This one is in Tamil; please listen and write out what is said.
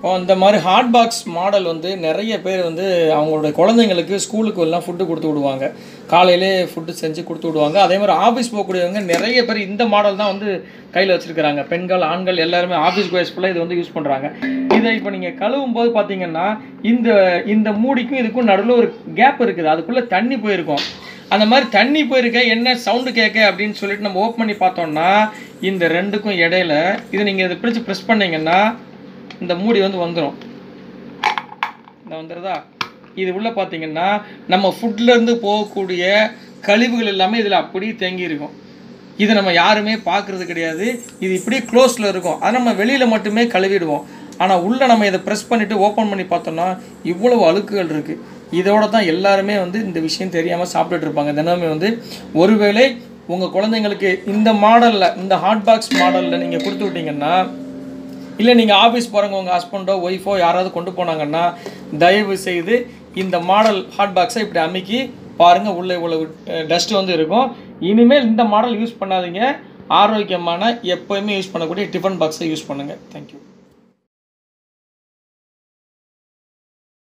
இப்போ இந்த மாதிரி ஹாட் பாக்ஸ் மாடல் வந்து நிறைய பேர் வந்து அவங்களோட குழந்தைங்களுக்கு ஸ்கூலுக்கு எல்லாம் ஃபுட்டு கொடுத்து விடுவாங்க காலையிலே ஃபுட்டு செஞ்சு கொடுத்து விடுவாங்க அதே மாதிரி ஆஃபீஸ் போகக்கூடியவங்க நிறைய பேர் இந்த மாடல் தான் வந்து கையில் வச்சுருக்கிறாங்க பெண்கள் ஆண்கள் எல்லாருமே ஆஃபீஸ் கோயஸ் ஃபுல்லாக இது வந்து யூஸ் பண்ணுறாங்க இதை இப்போ நீங்கள் கழுவும் போது பார்த்தீங்கன்னா இந்த இந்த மூடிக்கும் இதுக்கும் நடுவில் ஒரு கேப் இருக்குது அதுக்குள்ளே தண்ணி போயிருக்கும் அந்த மாதிரி தண்ணி போயிருக்க என்ன சவுண்டு கேட்க அப்படின்னு சொல்லிட்டு நம்ம ஓப்பன் பண்ணி பார்த்தோம்னா இந்த ரெண்டுக்கும் இடையில இதை நீங்கள் இதை பிடிச்சி ப்ரெஸ் பண்ணீங்கன்னா இந்த மூடி வந்து வந்துடும் இந்த வந்துடுதா இது உள்ள பார்த்தீங்கன்னா நம்ம ஃபுட்லேருந்து போகக்கூடிய கழிவுகள் எல்லாமே இதில் அப்படியே தேங்கி இருக்கும் இதை நம்ம யாருமே பார்க்குறது கிடையாது இது இப்படியே க்ளோஸில் இருக்கும் அதை நம்ம வெளியில் மட்டுமே கழுவிடுவோம் ஆனால் உள்ளே நம்ம இதை ப்ரெஸ் பண்ணிவிட்டு ஓப்பன் பண்ணி பார்த்தோம்னா இவ்வளவு அழுக்குகள் இருக்குது இதோட தான் எல்லாருமே வந்து இந்த விஷயம் தெரியாமல் சாப்பிட்டுட்டு இருப்பாங்க தினமே வந்து ஒருவேளை உங்கள் குழந்தைங்களுக்கு இந்த மாடலில் இந்த ஹாட் பாக்ஸ் மாடலில் நீங்கள் கொடுத்து விட்டீங்கன்னா இல்லை நீங்கள் ஆஃபீஸ் போகிறவங்க உங்கள் ஹஸ்பண்டோ ஒய்ஃபோ யாராவது கொண்டு போனாங்கன்னா தயவு செய்து இந்த மாடல் ஹாட் பாக்ஸை இப்படி அமுக்கி பாருங்கள் உள்ளே இவ்வளவு டஸ்ட் வந்து இருக்கும் இனிமேல் இந்த மாடல் யூஸ் பண்ணாதீங்க ஆரோக்கியமான எப்போயுமே யூஸ் பண்ணக்கூடிய டிஃபன் பாக்ஸை யூஸ் பண்ணுங்கள் தேங்க்யூ